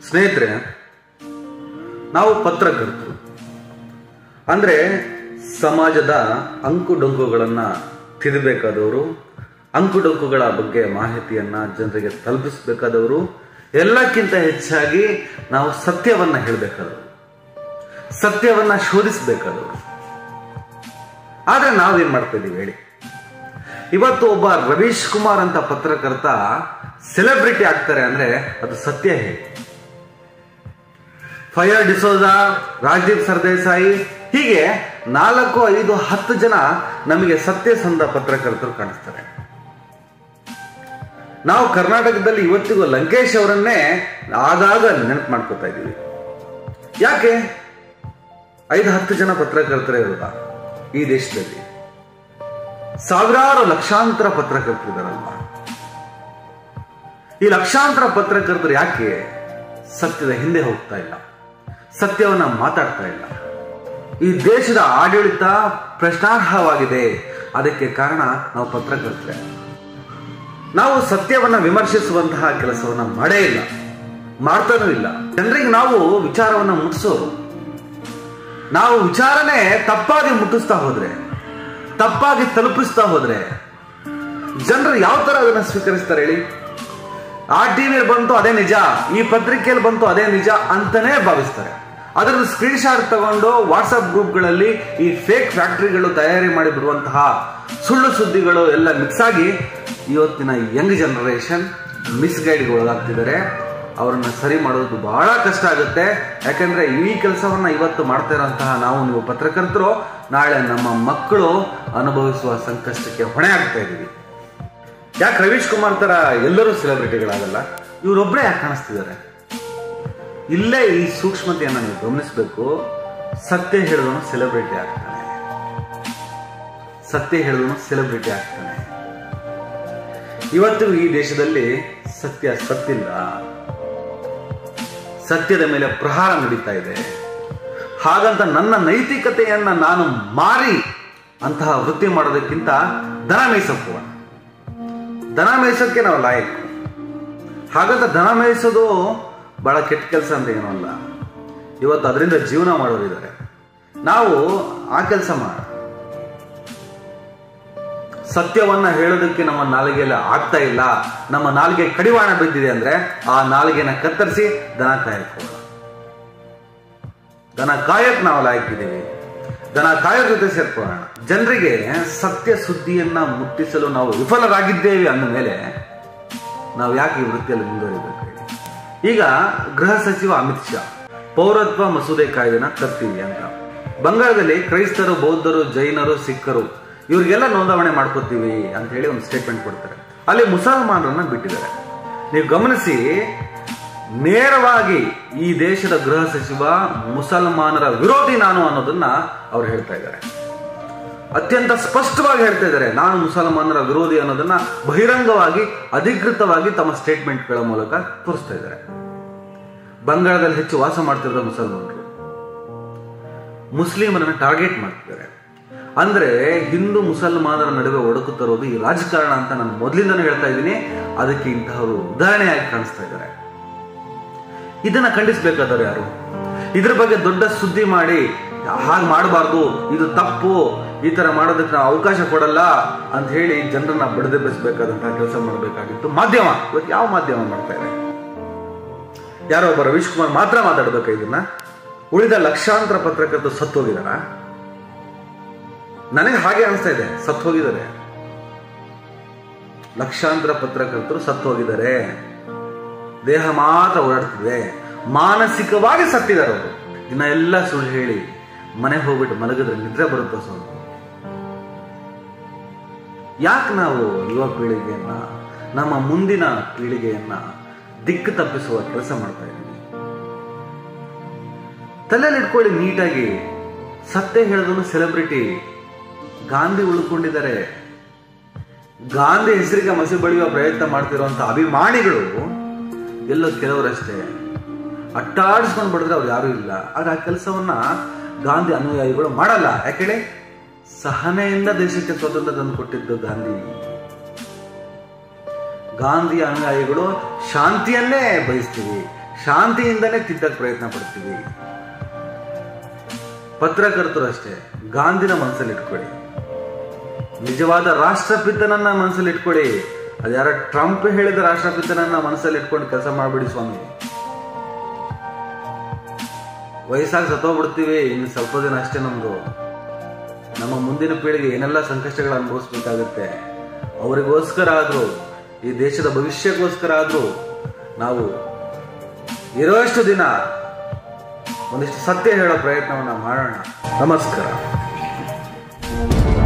ಸ್ನೇಹಿತರೆ ನಾವು ಪತ್ರಕರ್ತರು ಅಂದರೆ ಸಮಾಜದ ಅಂಕುಡೊಂಕುಗಳನ್ನು ತಿದ್ದಬೇಕಾದವರು ಅಂಕುಡೊಂಕುಗಳ ಬಗ್ಗೆ ಮಾಹಿತಿಯನ್ನ ಜನರಿಗೆ ತಲುಪಿಸಬೇಕಾದವರು ಎಲ್ಲಕ್ಕಿಂತ ಹೆಚ್ಚಾಗಿ ನಾವು ಸತ್ಯವನ್ನ ಹೇಳಬೇಕಾದವರು ಸತ್ಯವನ್ನ ಶೋಧಿಸಬೇಕಾದವರು ಆದ್ರೆ ನಾವೇನ್ ಮಾಡ್ತಾ ಇದೀವಿ ಹೇಳಿ ಇವತ್ತು ಒಬ್ಬ ರವೀಶ್ ಕುಮಾರ್ ಅಂತ ಪತ್ರಕರ್ತ ಸೆಲೆಬ್ರಿಟಿ ಆಗ್ತಾರೆ ಅಂದ್ರೆ ಅದು ಸತ್ಯ ಹೇಳಿ ಫಯರ್ ಡಿಸೋಜಾ ರಾಜದೀಪ್ ಸರ್ದೇಸಾಯಿ ಹೀಗೆ ನಾಲ್ಕು ಐದು ಹತ್ತು ಜನ ನಮಗೆ ಸತ್ಯಸಂಧ ಪತ್ರಕರ್ತರು ಕಾಣಿಸ್ತಾರೆ ನಾವು ಕರ್ನಾಟಕದಲ್ಲಿ ಇವತ್ತಿಗೂ ಲಂಕೇಶ್ ಅವರನ್ನೇ ಆಗಾಗ ನೆನಪು ಮಾಡ್ಕೋತಾ ಇದ್ದೀವಿ ಯಾಕೆ ಐದು ಹತ್ತು ಜನ ಪತ್ರಕರ್ತರೇ ಇರೋದ ಈ ದೇಶದಲ್ಲಿ ಸಾವಿರಾರು ಲಕ್ಷಾಂತರ ಪತ್ರಕರ್ತರಿದಾರಲ್ವ ಈ ಲಕ್ಷಾಂತರ ಪತ್ರಕರ್ತರು ಯಾಕೆ ಸತ್ಯದ ಹಿಂದೆ ಹೋಗ್ತಾ ಇಲ್ಲ ಸತ್ಯವನ್ನ ಮಾತಾಡ್ತಾ ಇಲ್ಲ ಈ ದೇಶದ ಆಡಳಿತ ಪ್ರಶ್ನಾರ್ಹವಾಗಿದೆ ಅದಕ್ಕೆ ಕಾರಣ ನಾವು ಪತ್ರಕರ್ತರೆ ನಾವು ಸತ್ಯವನ್ನ ವಿಮರ್ಶಿಸುವಂತಹ ಕೆಲಸವನ್ನ ಮಾಡೇ ಇಲ್ಲ ಮಾಡ್ತಾನೂ ಇಲ್ಲ ಜನರಿಗೆ ನಾವು ವಿಚಾರವನ್ನ ಮುಟ್ಟಿಸೋರು ನಾವು ವಿಚಾರನೆ ತಪ್ಪಾಗಿ ಮುಟ್ಟಿಸ್ತಾ ಹೋದ್ರೆ ತಪ್ಪಾಗಿ ತಲುಪಿಸ್ತಾ ಹೋದ್ರೆ ಜನರು ಯಾವ ತರ ಅದನ್ನ ಸ್ವೀಕರಿಸ್ತಾರೆ ಹೇಳಿ ಆ ಟಿವಿಯಲ್ಲಿ ಬಂತು ಅದೇ ನಿಜ ಈ ಪತ್ರಿಕೆಯಲ್ಲಿ ಬಂತು ಅದೇ ನಿಜ ಅಂತಾನೆ ಭಾವಿಸ್ತಾರೆ ಅದರದ್ದು ಸ್ಕ್ರೀನ್ ಶಾಟ್ ತಗೊಂಡು ವಾಟ್ಸಪ್ ಗ್ರೂಪ್ಗಳಲ್ಲಿ ಈ ಫೇಕ್ ಫ್ಯಾಕ್ಟರಿಗಳು ತಯಾರಿ ಮಾಡಿ ಬಿಡುವಂತಹ ಸುಳ್ಳು ಸುದ್ದಿಗಳು ಎಲ್ಲ ಮಿಕ್ಸ್ ಆಗಿ ಇವತ್ತಿನ ಯಂಗ್ ಜನರೇಷನ್ ಮಿಸ್ಗೈಡ್ಗೆ ಒಳಗಾಗ್ತಿದ್ದಾರೆ ಅವರನ್ನ ಸರಿ ಮಾಡೋದು ಬಹಳ ಕಷ್ಟ ಆಗುತ್ತೆ ಯಾಕಂದ್ರೆ ಈ ಕೆಲಸವನ್ನ ಇವತ್ತು ಮಾಡ್ತಾ ಇರೋಂತಹ ನಾವು ನೀವು ಪತ್ರಕರ್ತರು ನಾಳೆ ನಮ್ಮ ಮಕ್ಕಳು ಅನುಭವಿಸುವ ಸಂಕಷ್ಟಕ್ಕೆ ಹೊಣೆ ಆಗ್ತಾ ಇದೀವಿ ಯಾಕೆ ರವೀಶ್ ಕುಮಾರ್ ತರ ಎಲ್ಲರೂ ಸೆಲೆಬ್ರಿಟಿಗಳಾಗಲ್ಲ ಇವರೊಬ್ಬರೇ ಯಾಕೆ ಕಾಣಿಸ್ತಿದ್ದಾರೆ ಇಲ್ಲೇ ಈ ಸೂಕ್ಷ್ಮತೆಯನ್ನ ನೀವು ಗಮನಿಸಬೇಕು ಸತ್ಯ ಹೇಳಿದವನು ಸೆಲೆಬ್ರಿಟಿ ಆಗ್ತಾನೆ ಸತ್ಯ ಹೇಳಿದವನು ಸೆಲೆಬ್ರಿಟಿ ಆಗ್ತಾನೆ ಇವತ್ತಿಗೂ ಈ ದೇಶದಲ್ಲಿ ಸತ್ಯ ಸತ್ತಿಲ್ಲ ಸತ್ಯದ ಮೇಲೆ ಪ್ರಹಾರ ನಡೀತಾ ಇದೆ ಹಾಗಂತ ನನ್ನ ನೈತಿಕತೆಯನ್ನ ನಾನು ಮಾರಿ ಅಂತಹ ವೃತ್ತಿ ಮಾಡೋದಕ್ಕಿಂತ ದನ ಮೇಯ್ಸಕ್ಕೆ ಹೋಗೋಣ ದನ ಮೇಯ್ಸೋಕ್ಕೆ ನಾವು ಲಾಯಕ್ ಹಾಗಂತ ದನ ಮೇಯಿಸೋದು ಬಹಳ ಕೆಟ್ಟ ಕೆಲಸ ಅಂತ ಏನೂ ಅಲ್ಲ ಇವತ್ತು ಅದರಿಂದ ಜೀವನ ಮಾಡೋರಿದ್ದಾರೆ ನಾವು ಆ ಕೆಲಸ ಮಾಡ ಸತ್ಯವನ್ನ ಹೇಳೋದಕ್ಕೆ ನಮ್ಮ ನಾಲಿಗೆಯಲ್ಲಿ ಆಗ್ತಾ ಇಲ್ಲ ನಮ್ಮ ನಾಲಿಗೆ ಕಡಿವಾಣ ಬಿದ್ದಿದೆ ಅಂದ್ರೆ ಆ ನಾಲಿಗೆನ ಕತ್ತರಿಸಿ ದನ ಕಾಯಕ್ ಹೋಗೋಣ ದನ ಕಾಯಕ್ ನಾವು ಲಾಯಕ್ಕಿದ್ದೀವಿ ದನ ಕಾಯೋ ಜೊತೆ ಸೇರ್ಕೊಳ್ಳೋಣ ಜನರಿಗೆ ಸತ್ಯ ಸುದ್ದಿಯನ್ನ ಮುಟ್ಟಿಸಲು ನಾವು ವಿಫಲರಾಗಿದ್ದೇವೆ ಅಂದ ಮೇಲೆ ನಾವು ಯಾಕೆ ಈ ವೃತ್ತಿಯಲ್ಲಿ ಮುಂದುವರಿಬೇಕು ಹೇಳಿ ಈಗ ಗೃಹ ಸಚಿವ ಅಮಿತ್ ಶಾ ಪೌರತ್ವ ಮಸೂದೆ ಕಾಯ್ದೆನ ತರ್ತೀವಿ ಅಂತ ಬಂಗಾಳದಲ್ಲಿ ಕ್ರೈಸ್ತರು ಬೌದ್ಧರು ಜೈನರು ಸಿಖ್ಖರು ಇವ್ರಿಗೆಲ್ಲ ನೋಂದಾವಣೆ ಮಾಡ್ಕೋತೀವಿ ಅಂತ ಹೇಳಿ ಒಂದು ಸ್ಟೇಟ್ಮೆಂಟ್ ಕೊಡ್ತಾರೆ ಅಲ್ಲಿ ಮುಸಲ್ಮಾನರನ್ನ ಬಿಟ್ಟಿದ್ದಾರೆ ನೀವು ಗಮನಿಸಿ ನೇರವಾಗಿ ಈ ದೇಶದ ಗೃಹ ಸಚಿವ ಮುಸಲ್ಮಾನರ ವಿರೋಧಿ ನಾನು ಅನ್ನೋದನ್ನ ಅವ್ರು ಹೇಳ್ತಾ ಇದ್ದಾರೆ ಅತ್ಯಂತ ಸ್ಪಷ್ಟವಾಗಿ ಹೇಳ್ತಾ ಇದ್ದಾರೆ ನಾನು ಮುಸಲ್ಮಾನರ ವಿರೋಧಿ ಅನ್ನೋದನ್ನ ಬಹಿರಂಗವಾಗಿ ಅಧಿಕೃತವಾಗಿ ತಮ್ಮ ಸ್ಟೇಟ್ಮೆಂಟ್ಗಳ ಮೂಲಕ ತೋರಿಸ್ತಾ ಇದ್ದಾರೆ ಬಂಗಾಳದಲ್ಲಿ ಹೆಚ್ಚು ವಾಸ ಮಾಡ್ತಿರೋ ಮುಸಲ್ಮಾನರು ಮುಸ್ಲಿಮರನ್ನ ಟಾರ್ಗೆಟ್ ಮಾಡ್ತಿದ್ದಾರೆ ಅಂದ್ರೆ ಹಿಂದೂ ಮುಸಲ್ಮಾನರ ನಡುವೆ ಒಡಕು ತರೋದು ಈ ರಾಜಕಾರಣ ಅಂತ ನಾನು ಮೊದಲಿಂದನೂ ಹೇಳ್ತಾ ಇದ್ದೀನಿ ಅದಕ್ಕೆ ಇಂತಹವರು ಉದಾಹರಣೆಯಾಗಿ ಕಾಣಿಸ್ತಾ ಇದ್ದಾರೆ ಇದನ್ನ ಖಂಡಿಸಬೇಕಾದವರು ಯಾರು ಇದ್ರ ಬಗ್ಗೆ ದೊಡ್ಡ ಸುದ್ದಿ ಮಾಡಿ ಹಾಗೆ ಮಾಡಬಾರ್ದು ಇದು ತಪ್ಪು ಈ ತರ ಮಾಡೋದಕ್ಕೆ ನಾವು ಅವಕಾಶ ಕೊಡಲ್ಲ ಅಂತ ಹೇಳಿ ಜನರನ್ನ ಬಡಿದೆಬ್ಬಿಸಬೇಕಾದಂತಹ ಕೆಲಸ ಮಾಡಬೇಕಾಗಿತ್ತು ಮಾಧ್ಯಮ ಇವತ್ತು ಯಾವ ಮಾಧ್ಯಮ ಮಾಡ್ತಾ ಇದೆ ಯಾರೋ ಒಬ್ಬ ರವೀಶ್ ಕುಮಾರ್ ಮಾತ್ರ ಮಾತಾಡ್ಬೇಕ ಇದನ್ನ ಉಳಿದ ಲಕ್ಷಾಂತರ ಪತ್ರಕರ್ತರು ಸತ್ತು ಹೋಗಿದಾರ ನನಗೆ ಹಾಗೆ ಅನಿಸ್ತಾ ಇದೆ ಸತ್ತು ಹೋಗಿದ್ದಾರೆ ಲಕ್ಷಾಂತರ ಪತ್ರಕರ್ತರು ಸತ್ತು ಹೋಗಿದ್ದಾರೆ ದೇಹ ಮಾತ್ರ ಓಡಾಡ್ತಿದೆ ಮಾನಸಿಕವಾಗಿ ಸತ್ತಿದ್ದಾರೆ ಅವರು ದಿನ ಎಲ್ಲ ಸುಳ್ಳು ಹೇಳಿ ಮನೆಗೆ ಹೋಗ್ಬಿಟ್ಟು ಮಲಗಿದ್ರೆ ನಿದ್ರೆ ಬರುತ್ತೆ ಸ್ವಲ್ಪ ಯಾಕೆ ನಾವು ಯುವ ಪೀಳಿಗೆಯನ್ನ ನಮ್ಮ ಮುಂದಿನ ಪೀಳಿಗೆಯನ್ನ ದಿಕ್ಕು ತಪ್ಪಿಸುವ ಕೆಲಸ ಮಾಡ್ತಾ ಇದ್ದೀವಿ ತಲೆಯಲ್ಲಿ ಇಟ್ಕೊಳ್ಳಿ ನೀಟಾಗಿ ಸತ್ಯ ಹೇಳಿದನು ಸೆಲೆಬ್ರಿಟಿ ಗಾಂಧಿ ಉಳ್ಕೊಂಡಿದ್ದಾರೆ ಗಾಂಧಿ ಹೆಸರಿಗೆ ಮಸಿ ಬಳಿಯುವ ಪ್ರಯತ್ನ ಮಾಡ್ತಿರುವಂತ ಅಭಿಮಾನಿಗಳು ಎಲ್ಲೋ ಕೆಲವರಷ್ಟೇ ಅಟ್ಟಾಡಿಸ್ಕೊಂಡು ಬಡಿದ್ರೆ ಅವ್ರು ಯಾರು ಇಲ್ಲ ಆಗ ಆ ಕೆಲಸವನ್ನ ಗಾಂಧಿ ಅನುಯಾಯಿಗಳು ಮಾಡಲ್ಲ ಯಾಕೇಳಿ ಸಹನೆಯಿಂದ ದೇಶಕ್ಕೆ ಸ್ವಾತಂತ್ರ್ಯ ತಂದು ಕೊಟ್ಟಿದ್ದು ಗಾಂಧಿ ಗಾಂಧಿ ಅನುಯಾಯಿಗಳು ಶಾಂತಿಯನ್ನೇ ಬಯಸ್ತೀವಿ ಶಾಂತಿಯಿಂದನೇ ತಿದ್ದಕ್ಕೆ ಪ್ರಯತ್ನ ಪಡ್ತೀವಿ ಪತ್ರಕರ್ತರು ಅಷ್ಟೇ ಗಾಂಧಿನ ಮನಸ್ಸಲ್ಲಿ ಇಟ್ಕೊಳ್ಳಿ ನಿಜವಾದ ರಾಷ್ಟ್ರಪಿತನನ್ನ ಮನಸ್ಸಲ್ಲಿ ಇಟ್ಕೊಳ್ಳಿ ಅದ್ಯಾರ ಟ್ರಂಪ್ ಹೇಳಿದ ರಾಷ್ಟ್ರಪಿತನನ್ನ ಮನಸ್ಸಲ್ಲಿ ಇಟ್ಕೊಂಡು ಕೆಲಸ ಮಾಡ್ಬಿಡಿ ಸ್ವಾಮಿ ವಯಸ್ಸಾಗಿ ಸತ್ತೋಗ್ಬಿಡ್ತೀವಿ ಇನ್ನು ಸ್ವಲ್ಪ ದಿನ ಅಷ್ಟೇ ನಮ್ದು ನಮ್ಮ ಮುಂದಿನ ಪೀಳಿಗೆ ಏನೆಲ್ಲ ಸಂಕಷ್ಟಗಳು ಅನುಭವಿಸ್ಬೇಕಾಗುತ್ತೆ ಅವರಿಗೋಸ್ಕರ ಆದರೂ ಈ ದೇಶದ ಭವಿಷ್ಯಕ್ಕೋಸ್ಕರ ಆದರೂ ನಾವು ಇರೋಷ್ಟು ದಿನ ಒಂದಿಷ್ಟು ಸತ್ಯ ಹೇಳೋ ಪ್ರಯತ್ನವನ್ನು ಮಾಡೋಣ ನಮಸ್ಕಾರ